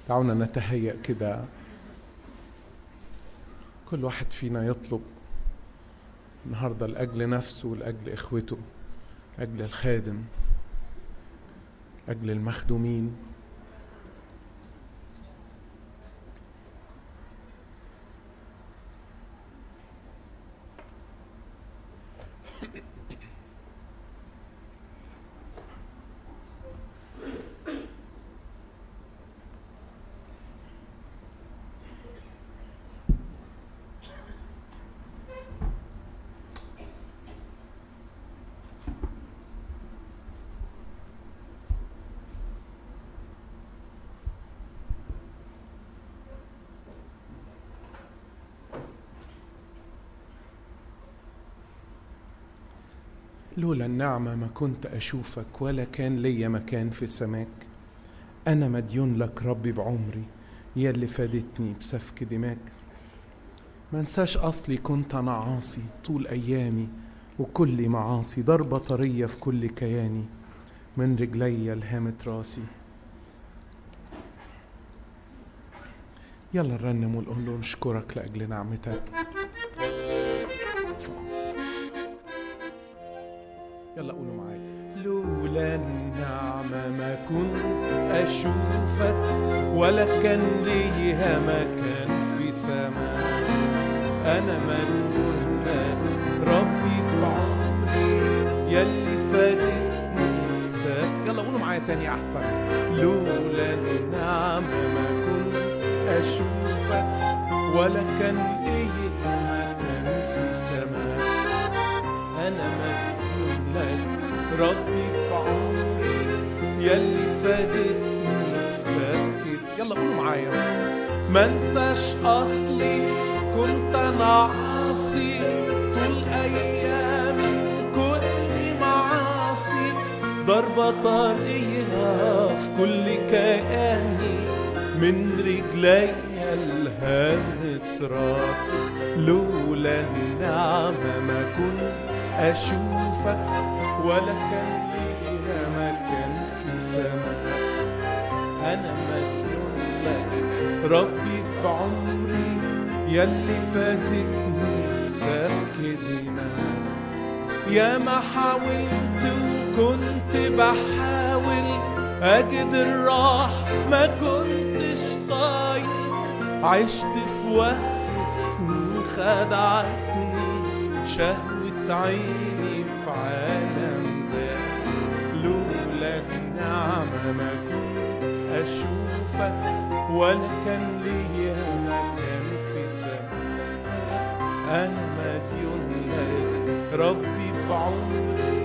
دعونا نتهيأ كده كل واحد فينا يطلب النهارده لأجل نفسه ولأجل إخوته لأجل الخادم لأجل المخدومين لولا النعمة ما كنت أشوفك ولا كان ليا مكان في سماك أنا مديون لك ربي بعمري يا اللي فادتني بسفك دماك ما انساش أصلي كنت أنا عاصي طول أيامي وكل معاصي ضربة طرية في كل كياني من رجلي لهامت راسي يلا نرنم ونقول له نشكرك لأجل نعمتك يلا قولوا معايا لولا النعمة ما كنت أشوفك ولا كان ليها مكان في سماء أنا مديون لك ربي بعمري يلي فادتني بسك يلا قولوا معايا تاني أحسن لولا النعمة ما كنت أشوفك ولا كان ليها مكان في سماء أنا مديون لك ربي بعمري يلي فادتني بسفكت يلا قولوا معايا ما انساش اصلي كنت انا عاصي طول ايامي كل معاصي ضربة طريقة في كل كياني من رجلي الهامت راسي لولا النعمة ما كنت أشوفك ولا كان ليها مكان في سماء أنا مديون لك ربي بعمري يلي فاتتني بسفك دماء يا ما حاولت وكنت بحاول أجد الراح ما كنتش طايق عشت في وهم سنين خدعتني شهوة عيني في عالم زاد لولا النعمة ما كنت أشوفك ولا كان ليا مكان في سماء أنا مديون لك ربي بعمري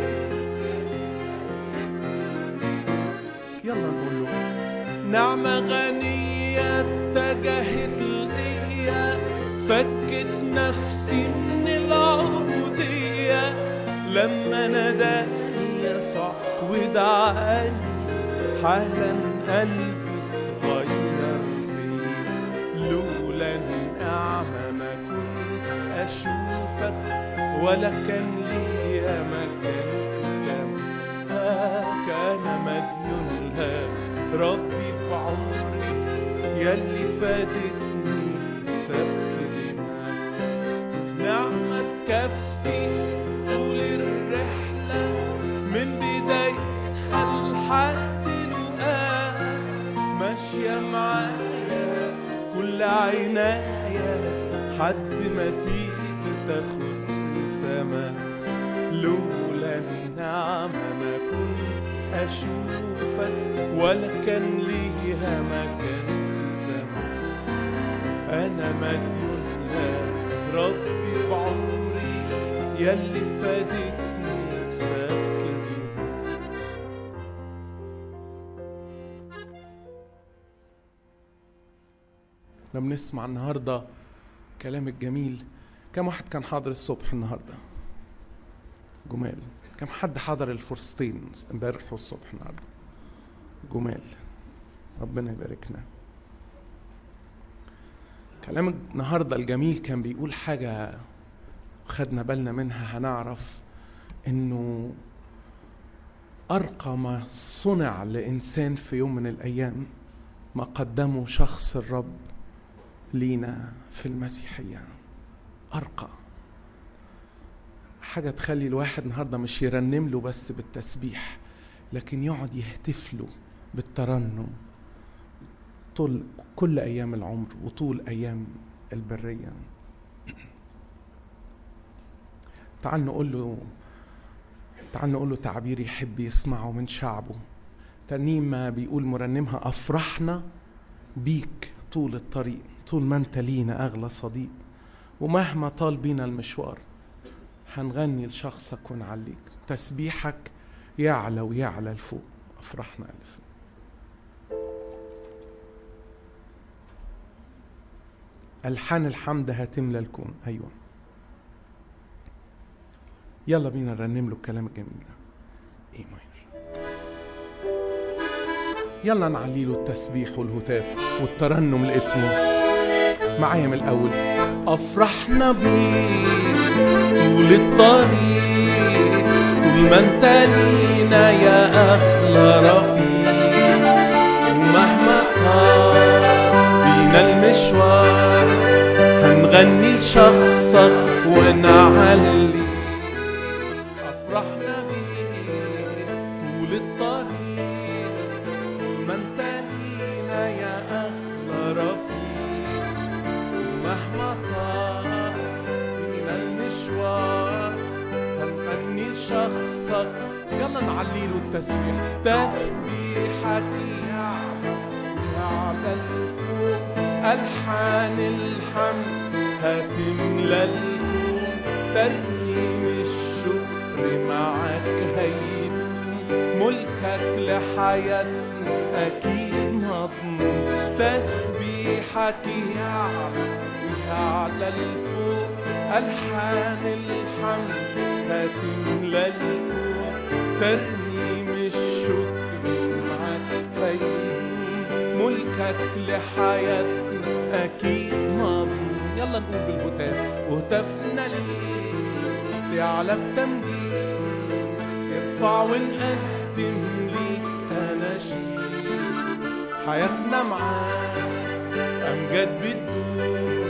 يلا نقول له نعمة غنية اتجهت ليا فكت نفسي من العبودية لما ناداني يسوع ودعاني حالا قلبي اتغير فيه لولا النعمة ما كنت أشوفك ولا كان ليا مكان في سماء كان مديون لك ربي بعمري يلي فادتني سفك دماء نعمة تكفي طول الرحلة من بدايتها لحد الآن ماشية معايا كل عناية حد ما تيجي تاخدني سما لولا النعمة ما كنت أشوفك ولا كان ليها مكان في سما أنا مديون لك ربي بعمري يلي فادتني بسفك دماء لما بنسمع النهارده كلام الجميل كم واحد كان حاضر الصبح النهارده جمال كم حد حضر الفرصتين امبارح والصبح النهارده جمال ربنا يباركنا كلام النهارده الجميل كان بيقول حاجه خدنا بالنا منها هنعرف انه ارقى ما صنع لانسان في يوم من الايام ما قدمه شخص الرب لينا في المسيحية أرقى حاجة تخلي الواحد النهاردة مش يرنم له بس بالتسبيح لكن يقعد يهتف له بالترنم طول كل أيام العمر وطول أيام البرية تعال نقول له تعال نقول له تعبير يحب يسمعه من شعبه ترنيمة بيقول مرنمها أفرحنا بيك طول الطريق طول ما انت لينا أغلى صديق ومهما طال بينا المشوار هنغني لشخصك ونعليك تسبيحك يعلى ويعلى لفوق أفرحنا ألف ألحان الحمد هتملى الكون أيوة يلا بينا نرنم له الكلام الجميل ده إيه ماير يلا نعلي له التسبيح والهتاف والترنم لاسمه معايا من الأول أفرحنا بيك طول الطريق طول ما انت لينا يا أغلى رفيق ومهما طال بينا المشوار هنغني لشخصك ونعلي أفرحنا بيك طول الطريق طول ما انت لينا يا أغلى رفيق ومهما طال بينا المشوار هنغني لشخصك يلا نعلي له التسبيح تسبيحك يعلى يعلى الفوق ألحان الحمد هتملى الكون ترنيم الشكر معك هيدوم ملكك لحياتنا أكيد مضمون تسبيحك يعلى يعلى الفوق ألحان الحمد هتملى الكون ترنيم الشكر معك هيدوم ملكك لحياتنا أكيد مضمون يلا نقول بالهتاف وهتافنا ليك يعلى التمجيد ارفع ونقدم ليك أناشيد حياتنا معاك أمجاد بتدور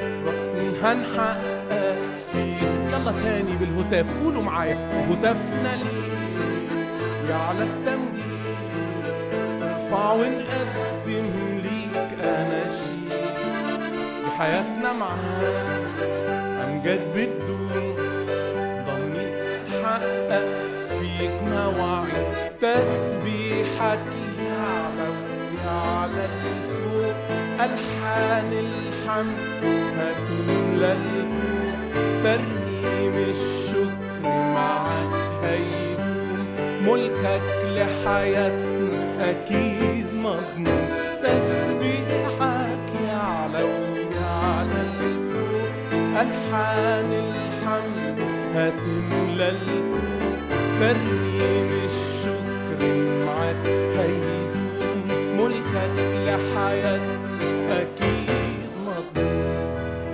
هنحقق فيك يلا تاني بالهتاف قولوا معايا وهتافنا ليك يعلى التمجيد نرفع ونقدم ليك أناشيد بحياتنا معاك أمجاد بتدوم ضمني حقق فيك مواعيد تسبيحك يعلى يعلى الفوق ألحان الحمد هتملى الكون ترنيم الشكر معك هيدوم ملكك لحياتنا أكيد مضمون تسبيحك يعلى ويعلى الفوق ألحان الحمد هتملى الكون ترنيم الشكر معك هيدوم ملكك لحياتنا أكيد مضمون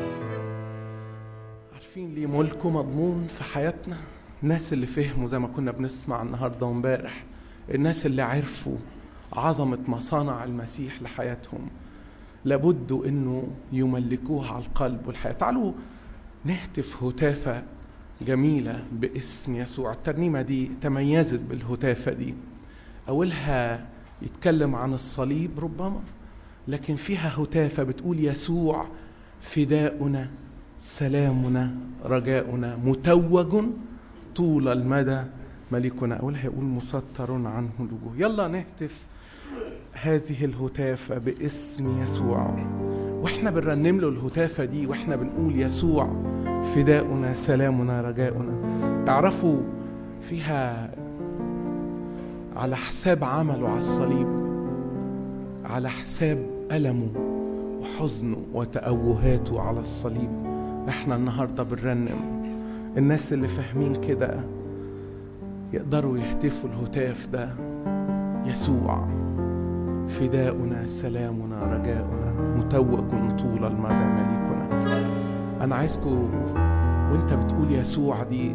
عارفين ليه ملكه مضمون في حياتنا الناس اللي فهموا زي ما كنا بنسمع النهارده وامبارح الناس اللي عرفوا عظمة مصانع المسيح لحياتهم لابد انه يملكوها على القلب والحياة تعالوا نهتف هتافة جميلة باسم يسوع الترنيمة دي تميزت بالهتافة دي أولها يتكلم عن الصليب ربما لكن فيها هتافة بتقول يسوع فداؤنا سلامنا رجاؤنا متوج طول المدى ملكنا أولها يقول مسطر عنه الوجوه يلا نهتف هذه الهتافة باسم يسوع واحنا بنرنم له الهتافة دي واحنا بنقول يسوع فداؤنا سلامنا رجاؤنا اعرفوا فيها على حساب عمله على الصليب على حساب ألمه وحزنه وتأوهاته على الصليب احنا النهاردة بنرنم الناس اللي فاهمين كده يقدروا يهتفوا الهتاف ده يسوع فداؤنا سلامنا رجاؤنا متوج طول المدى مليكنا انا عايزكم وانت بتقول يسوع دي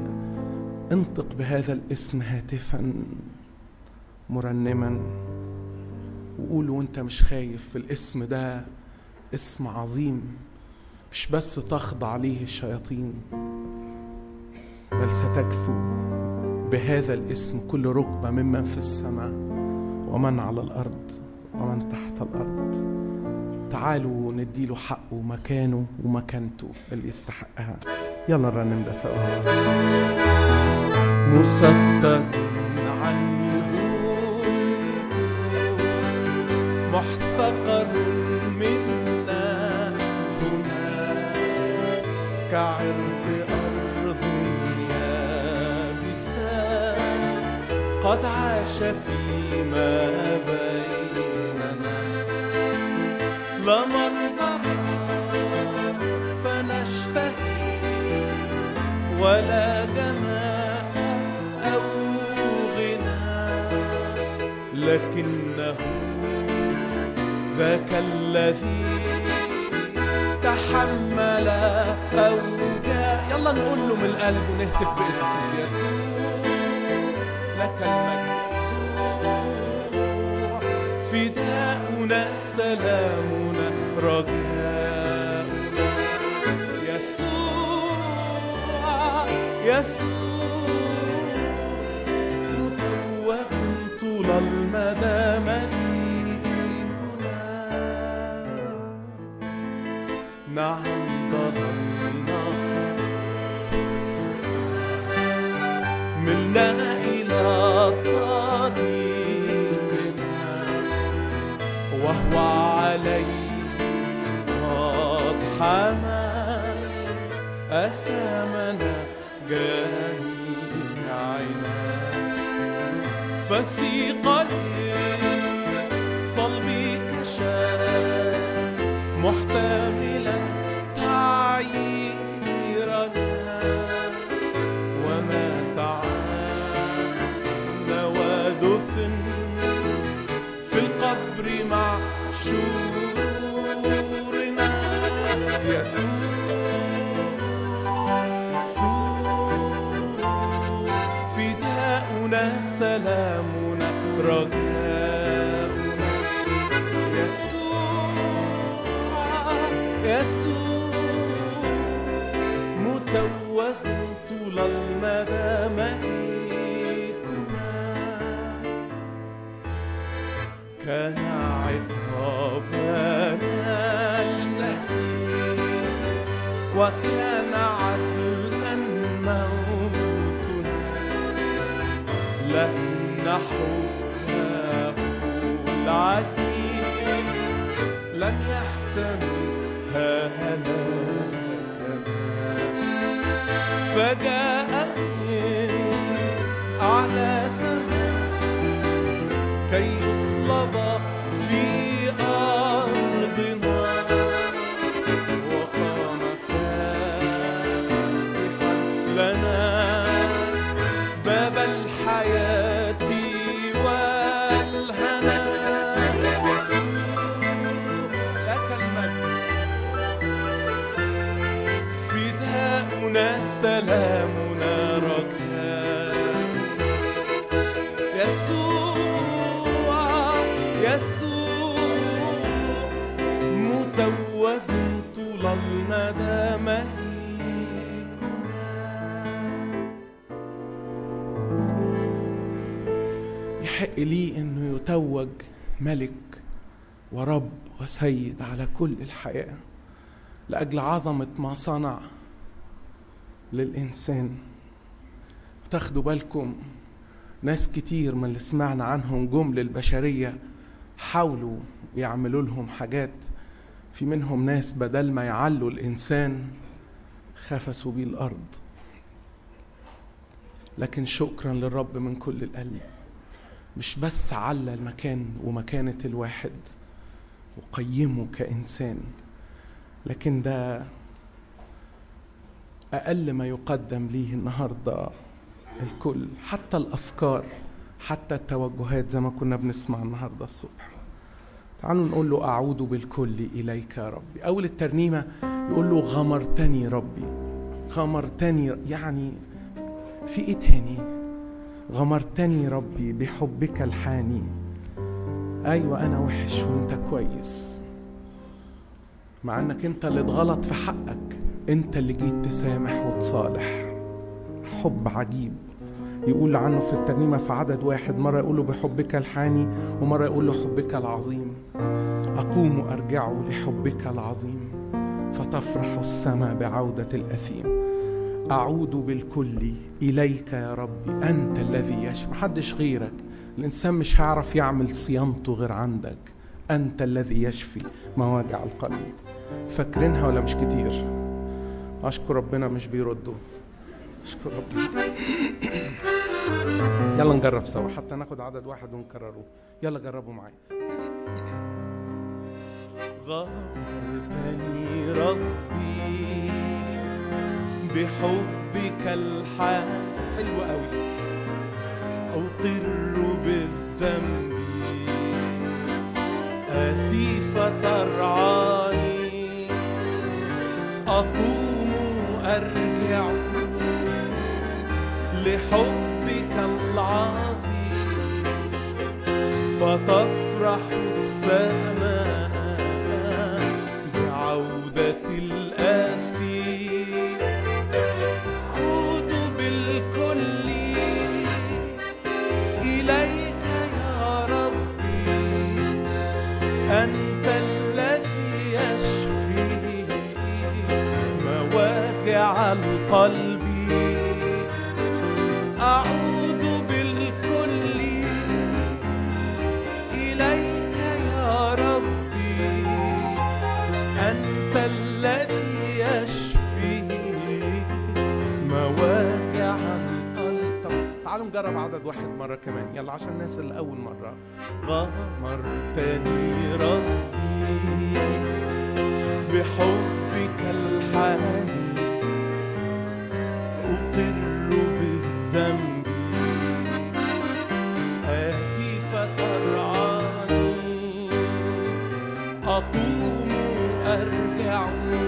انطق بهذا الاسم هاتفا مرنما وقول وانت مش خايف في الاسم ده اسم عظيم مش بس تخضع ليه الشياطين بل ستكثو بهذا الاسم كل ركبة ممن في السماء ومن على الأرض ومن تحت الأرض تعالوا نديله حقه ومكانه ومكانته اللي يستحقها يلا نرنم ده سوا مستر عنه محتقر منا هنا كعرض أرض يابسة قد عاش فيما بيننا لا منظر فنشتهي ولا جمال أو غنى لكنه ذاك الذي تحمل أوجاع يلا نقول له من القلب ونهتف باسم يسوع لك المجد يسوع فداؤنا سلامنا رجاؤنا يسوع يسوع مدوب طول المدى مليكنا نعم ضللنا ملنا إلى طريقنا وهو عليه قد حمل أثامنا جميعنا فسيق للصلب كشاف محتملا تعييرنا ومات عنا ودفن في القبر مع شرورنا يسوع فداؤنا سلامنا رجاؤنا يسوع يسوع متوه طول المدى مليكنا كان عقابنا اللهيب وكان عدلا موتنا لأن حبه العديد لم يحتمل هلاكنا فجاء من أعلى سماء كي يصلب في أرضنا وقام فاتحا لنا باب الحياة والهنا يسوع لك المجد فداؤنا سلامنا رجاء يسوع يسوع متوه طول المدى مليكنا يحق لي انه يتوج ملك ورب وسيد على كل الحياه لاجل عظمه ما صنع للانسان تاخدوا بالكم ناس كتير من اللي سمعنا عنهم جم للبشريه حاولوا يعملوا لهم حاجات في منهم ناس بدل ما يعلوا الانسان خفسوا بيه الارض لكن شكرا للرب من كل القلب مش بس على المكان ومكانة الواحد وقيمه كإنسان لكن ده أقل ما يقدم ليه النهاردة الكل حتى الأفكار حتى التوجهات زي ما كنا بنسمع النهاردة الصبح تعالوا نقول له أعود بالكل إليك يا ربي أول الترنيمة يقول له غمرتني ربي غمرتني يعني في إيه تاني غمرتني ربي بحبك الحاني ايوه انا وحش وانت كويس مع انك انت اللي اتغلط في حقك انت اللي جيت تسامح وتصالح حب عجيب يقول عنه في الترنيمة في عدد واحد مرة يقول له بحبك الحاني ومرة يقول له حبك العظيم أقوم أرجع لحبك العظيم فتفرح السماء بعودة الأثيم أعود بالكل إليك يا ربي أنت الذي يشفي محدش غيرك الإنسان مش هيعرف يعمل صيانته غير عندك أنت الذي يشفي مواجع القلب فاكرينها ولا مش كتير أشكر ربنا مش بيردوا أشكر ربنا يلا نجرب سوا حتى ناخد عدد واحد ونكرره يلا جربوا معايا غمرتني ربي بحبك الحاد حلو قوي أقر بالذنب آتي فترعاني أقوم أرجع لحبك العظيم فتفرح السماء بعودة الآثير أعود بالكل إليك يا ربي أنت الذي يشفي مواجع القلب أعود بالكل إليك يا ربي أنت الذي يشفي مواجع القلب طب تعالوا نجرب عدد واحد مرة كمان يلا عشان الناس اللي أول مرة غمرتني ربي بحبك الحاني أقر بالذنب آتي فترعاني أقوم أرجع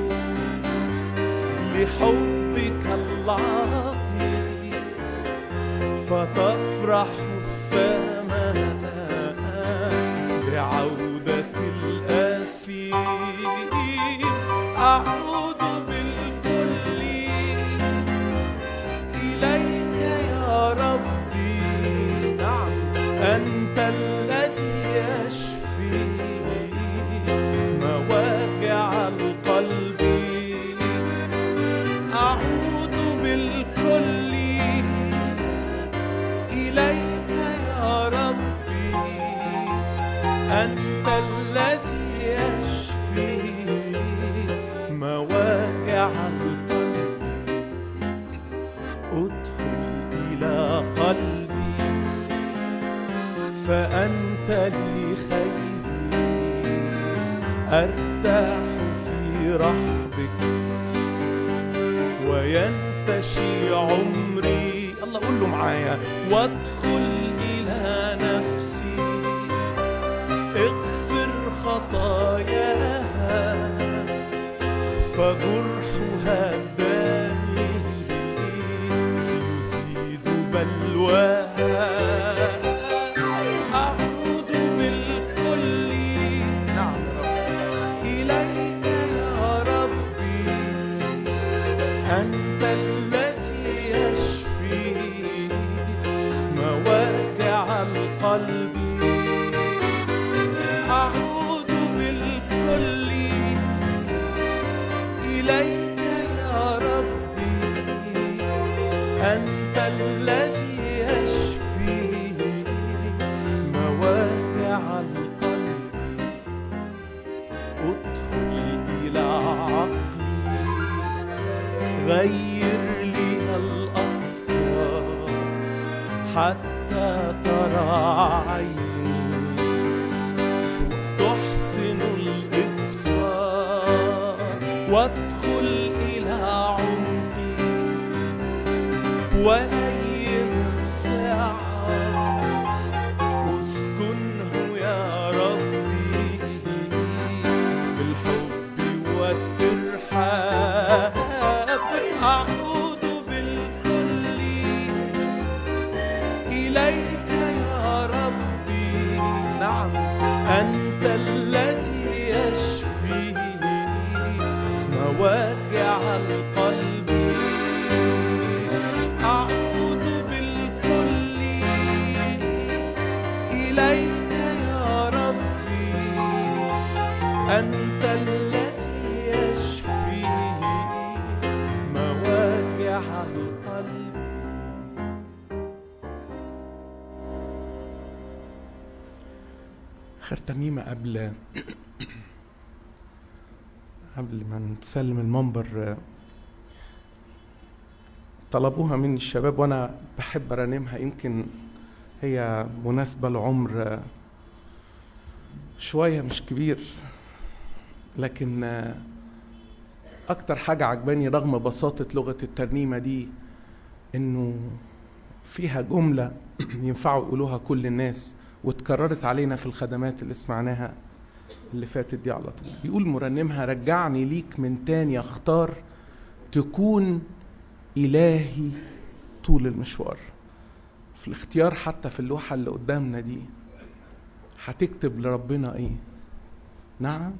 لحبك العظيم فتفرح السماء بعودة الآثيم أعود بالكل إليك يا ربي نعم أنت الذي يشفي مواجع القلب أعود بالكل إليك يا ربي أنت الذي يشفي مواجع القلب ادخل إلى قلبي فأنت لي خيري أرتاح في رحبك وينتشي عمري الله قول له معايا وادخل إلى نفسي اغفر خطاياها فجرحها الدامي يزيد بلواها أعود بالكل نعم رب إليك يا ربي أنت الذي يشفي مواجع القلب أعود بالكل إليك يا ربي أنت الذي يشفي مواجع القلب ادخل إلى عقلي غير لي الأفكار حتى ترى عيني تحسن الإبصار وادخل إلى عمقي ولين الساعة اسكنه يا ربي بالحب والترحاب أعود بالكل إليك يا ربي نعم على قلبي أعود بالكل إليك يا ربي أنت الذي يشفي مواجع القلب آخر ترنيمة قبل قبل ما نسلم المنبر طلبوها مني الشباب وأنا بحب أرنمها يمكن هي مناسبة لعمر شوية مش كبير لكن أكتر حاجة عجباني رغم بساطة لغة الترنيمة دي إنه فيها جملة ينفعوا يقولوها كل الناس واتكررت علينا في الخدمات اللي سمعناها اللي فاتت دي على طول بيقول مرنمها رجعني ليك من تاني اختار تكون إلهي طول المشوار في الاختيار حتى في اللوحة اللي قدامنا دي هتكتب لربنا ايه نعم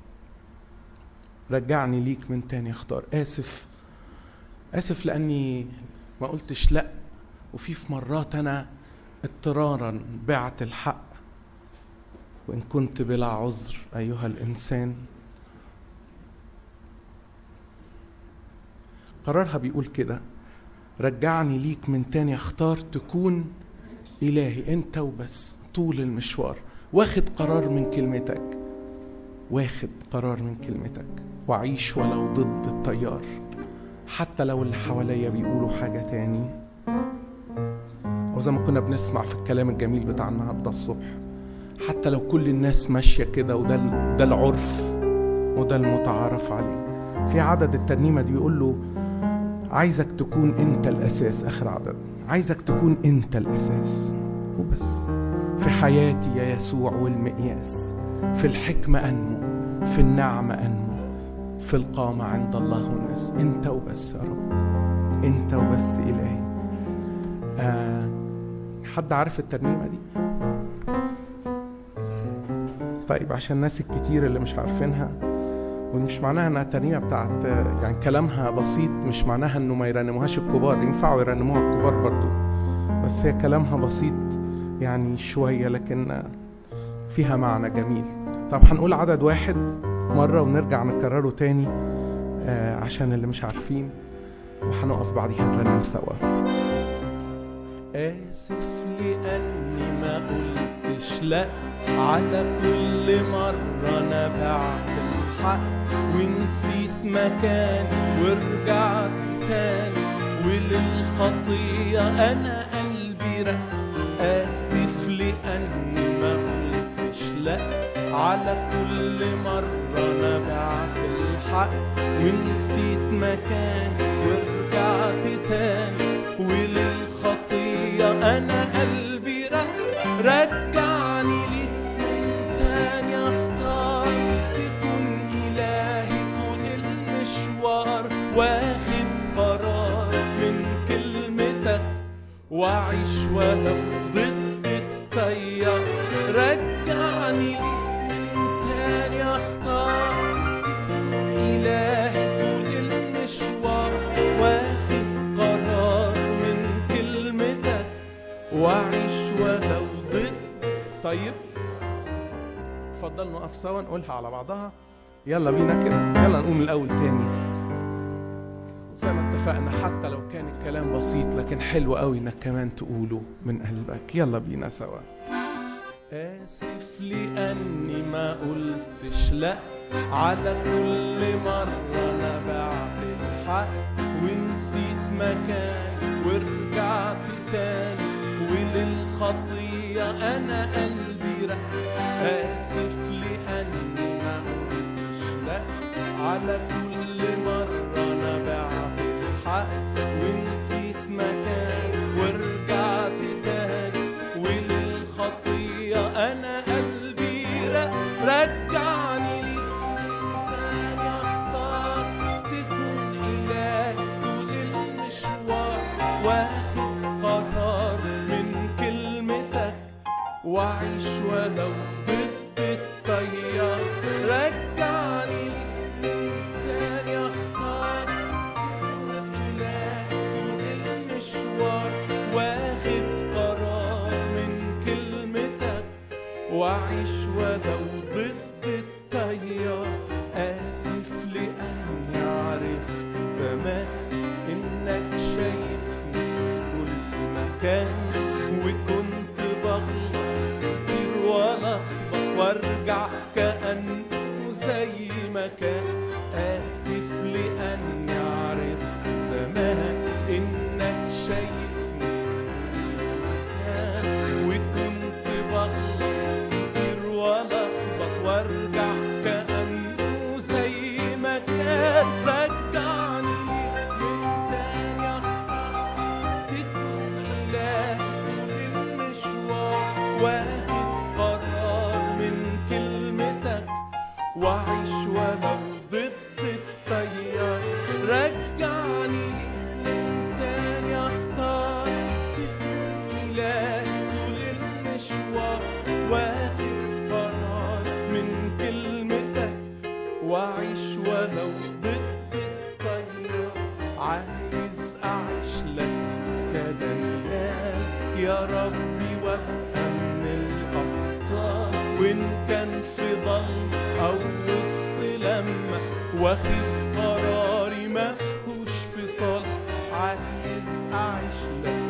رجعني ليك من تاني اختار اسف اسف لاني ما قلتش لا وفي في مرات انا اضطرارا بعت الحق وان كنت بلا عذر ايها الانسان قرارها بيقول كده رجعني ليك من تاني اختار تكون الهي انت وبس طول المشوار واخد قرار من كلمتك واخد قرار من كلمتك وعيش ولو ضد التيار حتى لو اللي حواليا بيقولوا حاجة تاني وزي ما كنا بنسمع في الكلام الجميل بتاع النهارده الصبح حتى لو كل الناس ماشية كده وده ده العرف وده المتعارف عليه في عدد الترنيمة دي بيقول له عايزك تكون انت الاساس اخر عدد عايزك تكون انت الاساس وبس في حياتي يا يسوع والمقياس في الحكمة أنمو في النعمة أنمو في القامة عند الله والناس أنت وبس يا رب أنت وبس إلهي آه حد عارف الترنيمة دي؟ طيب عشان الناس الكتير اللي مش عارفينها ومش معناها انها ترنيمه بتاعت يعني كلامها بسيط مش معناها انه ما يرنموهاش الكبار ينفعوا يرنموها الكبار برضو بس هي كلامها بسيط يعني شويه لكن فيها معنى جميل طب هنقول عدد واحد مره ونرجع نكرره تاني آه عشان اللي مش عارفين وهنقف بعديها نرنم سوا آسف لأني ما قلتش لأ على كل مرة أنا بعت الحق ونسيت مكاني ورجعت تاني وللخطية أنا قلبي رق آسف لأني ما قلتش لأ على كل مرة أنا بعت الحق ونسيت مكاني ورجعت تاني وللخطية أنا قلبي رق رجعني ليك من تاني أختار تكون إلهي طول المشوار واخد قرار من كلمتك وأعيش ولو ضد التيار رجعني ليك من تاني أختار تكون إلهي طول المشوار واخد قرار من كلمتك وأعيش ولو ضد طيب اتفضل نقف سوا نقولها على بعضها يلا بينا كده يلا نقول من الاول تاني زي ما اتفقنا حتى لو كان الكلام بسيط لكن حلو قوي انك كمان تقوله من قلبك يلا بينا سوا آسف لأني ما قلتش لأ على كل مرة أنا بعت الحق ونسيت مكاني ورجعت تاني وللخطية أنا قلبي رق آسف لأني ما قلتش لأ على كل مرة أنا بعت الحق ونسيت مكاني ورجعت تاني وللخطية أنا قلبي رق رجعني ليك من تاني أختار تكون إلهي طول المشوار واخد قرار من كلمتك وأعيش ولو ضد التيار رجعني ليك من تاني أختار زي ما كان آسف لأني عرفت زمان إنك شايفني في كل مكان وكنت بغلط كتير ولا أخبط وأرجع كأنه زي ما كان رجعني ليك من تاني أختار تكون إلهي طول المشوار واخد قرار من كلمتك وأعيش ولو ضد التيار رجعني من تاني أختار تكون إلهي طول المشوار واخد قرار من كلمتك وأعيش ولو ضد التيار عايز أعيش لك كدلال يا ربي وابقى من الأبطال وإن كان في ضل أو وسط لما واخد قراري مفهوش فصال عايز أعيش لك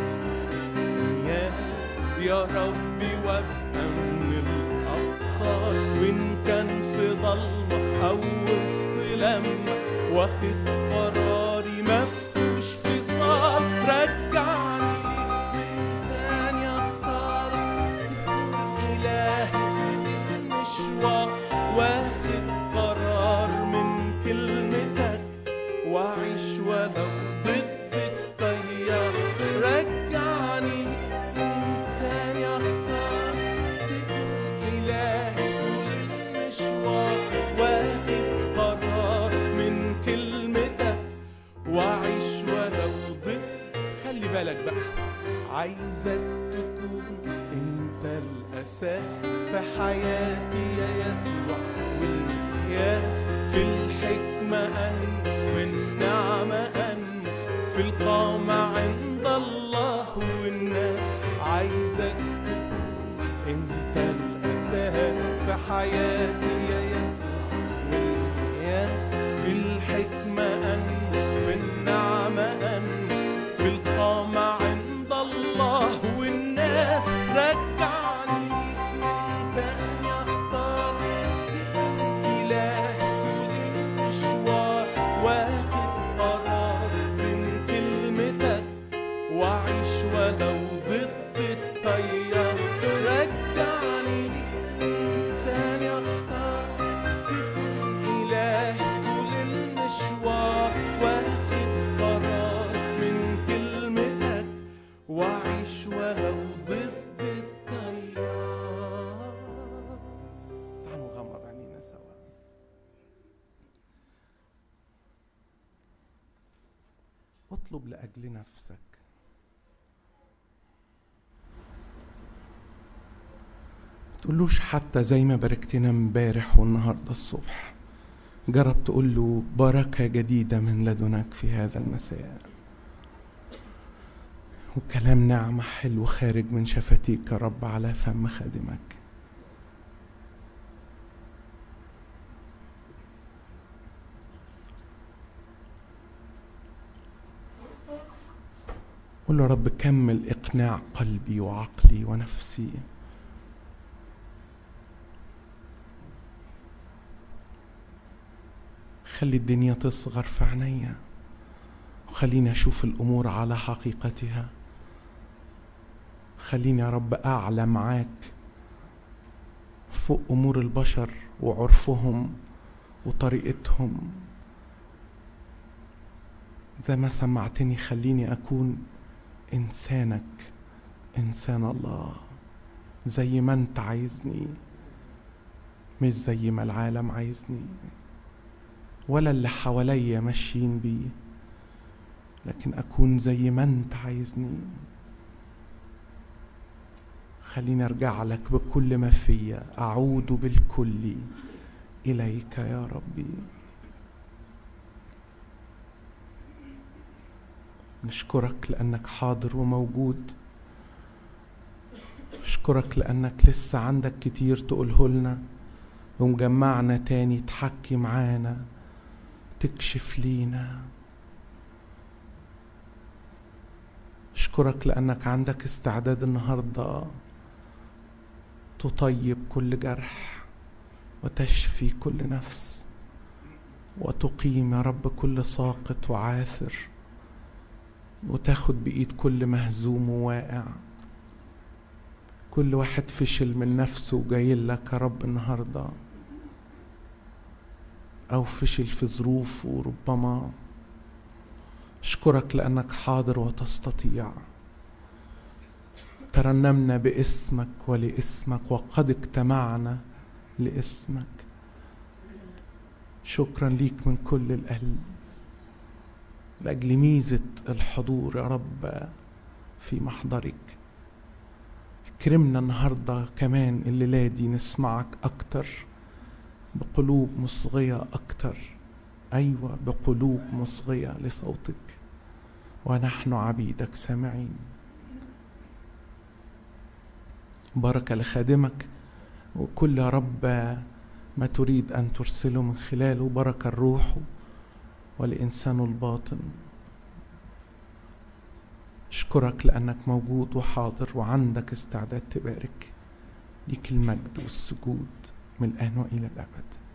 يا يا ربي وابقى من الأبطال وإن كان في ضلمة أو وسط لما واخد قراري مفهوش فصال رجعني ليك من تاني أختار تكون إلهي طول المشوار واخد قرار من كلمتك وأعيش ولو ضد التيار رجعني من تاني أختار تكون إلهي طول المشوار واخد قرار من كلمتك وأعيش ولو ضد خلي بالك بقى عايزك تكون انت الاساس في حياتي يا يسوع والمقياس في الحكمه ان في النعمه ان في القامه عند الله والناس عايزك تكون انت الاساس في حياتي يا يسوع والمقياس في الحكمه ان في النعمه ان في القامة عند الله والناس رجعني ليك من تاني اختار تكون إلهي طول المشوار واخد قرار من كلمتك وأعيش ولو ضد التيار رجعني ليك من تاني اختار تكون إلهي طول المشوار واخد قرار من كلمتك وأعيش ولو ضد التيار تعالوا نغمض عينينا سوا اطلب لأجل نفسك تقولوش حتى زي ما باركتنا امبارح والنهارده الصبح جرب تقول له بركة جديدة من لدنك في هذا المساء وكلام نعمة حلو خارج من شفتيك يا رب على فم خادمك قول له يا رب كمل إقناع قلبي وعقلي ونفسي خلي الدنيا تصغر في عينيا وخليني أشوف الأمور على حقيقتها خليني يا رب أعلى معاك فوق أمور البشر وعرفهم وطريقتهم زي ما سمعتني خليني أكون إنسانك إنسان الله زي ما أنت عايزني مش زي ما العالم عايزني ولا اللي حواليا ماشيين بيه لكن أكون زي ما أنت عايزني خليني أرجع لك بكل ما فيا أعود بالكل إليك يا ربي نشكرك لأنك حاضر وموجود نشكرك لأنك لسه عندك كتير تقوله لنا ومجمعنا تاني تحكي معانا تكشف لينا اشكرك لانك عندك استعداد النهارده تطيب كل جرح وتشفي كل نفس وتقيم يا رب كل ساقط وعاثر وتاخد بإيد كل مهزوم وواقع كل واحد فشل من نفسه وجاي لك يا رب النهارده أو فشل في ظروفه ربما أشكرك لأنك حاضر وتستطيع ترنمنا باسمك ولاسمك وقد اجتمعنا لاسمك شكرا ليك من كل القلب لأجل ميزة الحضور يا رب في محضرك كرمنا النهاردة كمان الليلة دي نسمعك أكتر بقلوب مصغية أكتر أيوة بقلوب مصغية لصوتك ونحن عبيدك سامعين بركة لخادمك وكل يا رب ما تريد أن ترسله من خلاله بركة الروح ولإنسانه الباطن أشكرك لأنك موجود وحاضر وعندك استعداد تبارك ليك المجد والسجود من الآن وإلى الأبد